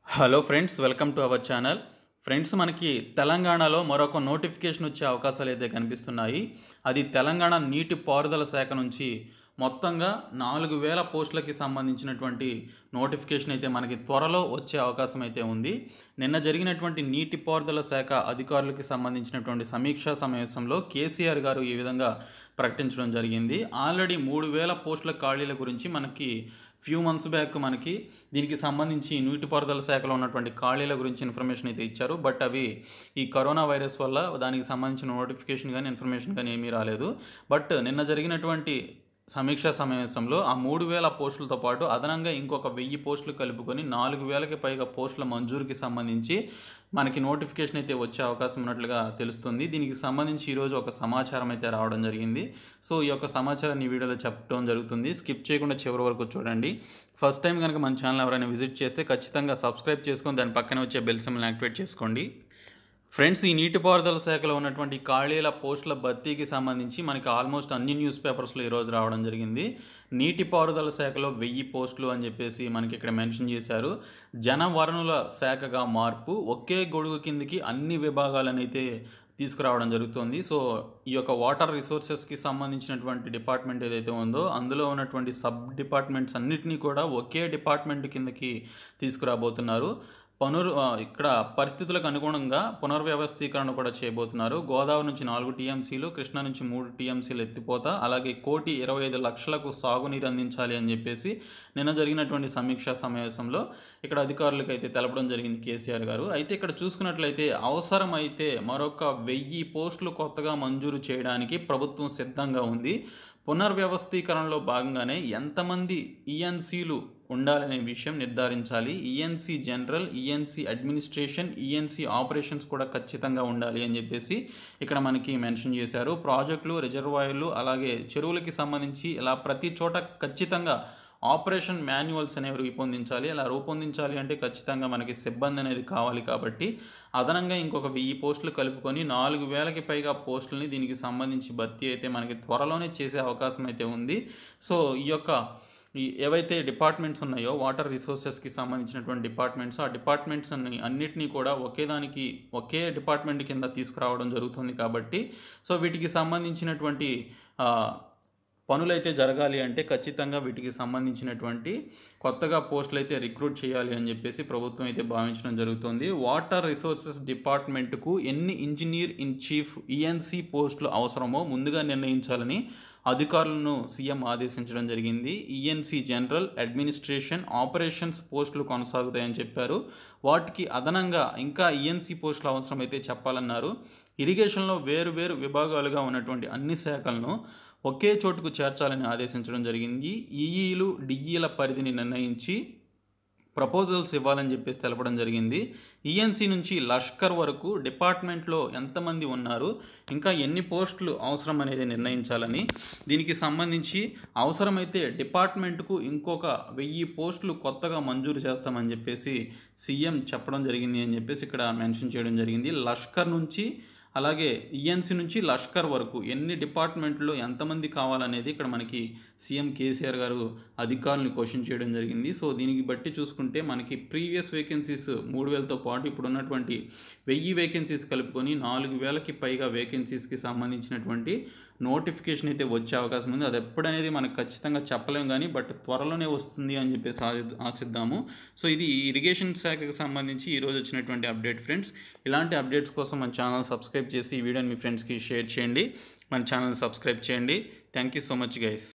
hello friends welcome to our channel friends మనకి తెలంగాణలో మరొక నోటిఫికేషన్ వచ్చే అవకాశాలు అయితే కనిపిస్తున్నాయి అది తెలంగాణ నీటి పారుదల శాఖ నుంచి మొత్తంగా నాలుగు వేల పోస్టులకి సంబంధించినటువంటి నోటిఫికేషన్ అయితే మనకి త్వరలో వచ్చే అవకాశం అయితే ఉంది నిన్న జరిగినటువంటి నీటి పారుదల శాఖ అధికారులకి సంబంధించినటువంటి సమీక్షా సమావేశంలో కేసీఆర్ గారు ఈ విధంగా ప్రకటించడం జరిగింది ఆల్రెడీ మూడు వేల పోస్టుల ఖాళీల గురించి మనకి ఫ్యూ మంత్స్ బ్యాక్ మనకి దీనికి సంబంధించి నీటిపారుదల శాఖలో ఉన్నటువంటి ఖాళీల గురించి ఇన్ఫర్మేషన్ అయితే ఇచ్చారు బట్ అవి ఈ కరోనా వైరస్ వల్ల దానికి సంబంధించిన నోటిఫికేషన్ కానీ ఇన్ఫర్మేషన్ కానీ ఏమీ రాలేదు బట్ నిన్న జరిగినటువంటి సమీక్షా సమావేశంలో ఆ మూడు వేల పోస్టులతో పాటు అదనంగా ఇంకొక వెయ్యి పోస్టులు కలుపుకొని నాలుగు వేలకి పైగా పోస్టుల మంజూరుకి సంబంధించి మనకి నోటిఫికేషన్ అయితే వచ్చే అవకాశం ఉన్నట్లుగా తెలుస్తుంది దీనికి సంబంధించి ఈరోజు ఒక సమాచారం అయితే రావడం జరిగింది సో ఈ యొక్క సమాచారాన్ని ఈ వీడియోలో చెప్పడం జరుగుతుంది స్కిప్ చేయకుండా చివరి వరకు చూడండి ఫస్ట్ టైం కనుక మన ఛానల్ ఎవరైనా విజిట్ చేస్తే ఖచ్చితంగా సబ్స్క్రైబ్ చేసుకొని దాని పక్కన వచ్చే బెల్ సిమ్ని యాక్టివేట్ చేసుకోండి ఫ్రెండ్స్ ఈ నీటిపారుదల శాఖలో ఉన్నటువంటి ఖాళీల పోస్టుల భర్తీకి సంబంధించి మనకి ఆల్మోస్ట్ అన్ని న్యూస్ పేపర్స్లో ఈరోజు రావడం జరిగింది నీటిపారుదల శాఖలో వెయ్యి పోస్టులు అని చెప్పేసి మనకి ఇక్కడ మెన్షన్ చేశారు జన వనరుల శాఖగా మార్పు ఒకే గొడుగు కిందకి అన్ని విభాగాలను అయితే తీసుకురావడం జరుగుతుంది సో ఈ యొక్క వాటర్ రిసోర్సెస్కి సంబంధించినటువంటి డిపార్ట్మెంట్ ఏదైతే ఉందో అందులో ఉన్నటువంటి సబ్ డిపార్ట్మెంట్స్ అన్నిటినీ కూడా ఒకే డిపార్ట్మెంట్ కిందకి తీసుకురాబోతున్నారు పనురు ఆ, ఇక్కడ పరిస్థితులకు అనుగుణంగా పునర్వ్యవస్థీకరణ కూడా చేయబోతున్నారు గోదావరి నుంచి నాలుగు టీఎంసీలు కృష్ణా నుంచి మూడు టీఎంసీలు ఎత్తిపోత అలాగే కోటి ఇరవై ఐదు లక్షలకు సాగునీరు అందించాలి అని చెప్పేసి నిన్న జరిగినటువంటి సమీక్షా సమావేశంలో ఇక్కడ అధికారులకు అయితే తెలపడం జరిగింది కేసీఆర్ గారు అయితే ఇక్కడ చూసుకున్నట్లయితే అవసరమైతే మరొక వెయ్యి పోస్టులు కొత్తగా మంజూరు చేయడానికి ప్రభుత్వం సిద్ధంగా ఉంది పునర్వ్యవస్థీకరణలో భాగంగానే ఎంతమంది ఈఎన్సీలు ఉండాలనే విషయం నిర్ధారించాలి ENC general ENC administration ENC operations కూడా ఖచ్చితంగా ఉండాలి అని చెప్పేసి ఇక్కడ మనకి మెన్షన్ చేశారు ప్రాజెక్టులు రిజర్వాయర్లు అలాగే చెరువులకి సంబంధించి ఇలా ప్రతి చోట ఖచ్చితంగా ఆపరేషన్ మాన్యువల్స్ అనేవి రూపొందించాలి అలా రూపొందించాలి అంటే ఖచ్చితంగా మనకి సిబ్బంది అనేది కావాలి కాబట్టి అదనంగా ఇంకొక వెయ్యి పోస్టులు కలుపుకొని నాలుగు వేలకి పైగా పోస్టులని దీనికి సంబంధించి భర్తీ అయితే మనకి త్వరలోనే చేసే అవకాశం అయితే ఉంది సో ఈ యొక్క ఈ ఏవైతే డిపార్ట్మెంట్స్ ఉన్నాయో వాటర్ రిసోర్సెస్కి సంబంధించినటువంటి డిపార్ట్మెంట్స్ ఆ డిపార్ట్మెంట్స్ అన్ని అన్నిటినీ కూడా ఒకే దానికి ఒకే డిపార్ట్మెంట్ కింద తీసుకురావడం జరుగుతుంది కాబట్టి సో వీటికి సంబంధించినటువంటి ఆ, పనులైతే జరగాలి అంటే ఖచ్చితంగా వీటికి సంబంధించినటువంటి కొత్తగా పోస్టులు అయితే రిక్రూట్ చేయాలి అని చెప్పేసి ప్రభుత్వం అయితే భావించడం జరుగుతుంది వాటర్ రిసోర్సెస్ డిపార్ట్మెంట్కు ఎన్ని ఇంజనీర్ ఇన్ చీఫ్ ఈఎన్సీ పోస్టులు అవసరమో ముందుగా నిర్ణయించాలని అధికారులను సీఎం ఆదేశించడం జరిగింది ఈఎన్సీ జనరల్ అడ్మినిస్ట్రేషన్ ఆపరేషన్స్ పోస్టులు కొనసాగుతాయని చెప్పారు వాటికి అదనంగా ఇంకా ఈఎన్సీ పోస్టులు అవసరమైతే చెప్పాలన్నారు ఇరిగేషన్లో వేరు వేరు విభాగాలుగా ఉన్నటువంటి అన్ని శాఖలను ఒకే చోటుకు చేర్చాలని ఆదేశించడం జరిగింది ఈఈలు డిఈల పరిధిని నిర్ణయించి ప్రపోజల్స్ ఇవ్వాలని చెప్పేసి తెలపడం జరిగింది ఈఎన్సీ నుంచి లష్కర్ వరకు డిపార్ట్మెంట్లో ఎంతమంది ఉన్నారు ఇంకా ఎన్ని పోస్టులు అవసరం అనేది నిర్ణయించాలని దీనికి సంబంధించి అవసరమైతే డిపార్ట్మెంట్కు ఇంకొక వెయ్యి పోస్టులు కొత్తగా మంజూరు చేస్తామని చెప్పేసి సీఎం చెప్పడం జరిగింది అని చెప్పేసి ఇక్కడ మెన్షన్ చేయడం జరిగింది లష్కర్ నుంచి అలాగే ఈఎన్సీ నుంచి లష్కర్ వరకు ఎన్ని డిపార్ట్మెంట్లో ఎంతమంది కావాలనేది ఇక్కడ మనకి సీఎం కేసీఆర్ గారు అధికారులను క్వశ్చన్ చేయడం జరిగింది సో దీనికి బట్టి చూసుకుంటే మనకి ప్రీవియస్ వేకెన్సీస్ మూడు వేలతో పాటు ఇప్పుడు ఉన్నటువంటి వెయ్యి వేకెన్సీస్ కలుపుకొని నాలుగు వేలకి పైగా వేకెన్సీస్కి సంబంధించినటువంటి నోటిఫికేషన్ అయితే వచ్చే అవకాశం ఉంది అది ఎప్పుడనేది మనకు ఖచ్చితంగా చెప్పలేం కానీ బట్ త్వరలోనే వస్తుంది అని చెప్పేసి ఆశి- ఆశిద్దాము సో ఇది ఇరిగేషన్ శాఖకు సంబంధించి ఈరోజు వచ్చినటువంటి అప్డేట్ ఫ్రెండ్స్ ఇలాంటి అప్డేట్స్ కోసం మన ఛానల్ సబ్స్క్రైబ్ చేసి ఈ వీడియోని మీ ఫ్రెండ్స్కి షేర్ చేయండి మన ఛానల్ సబ్స్క్రైబ్ చేయండి thank you so much guys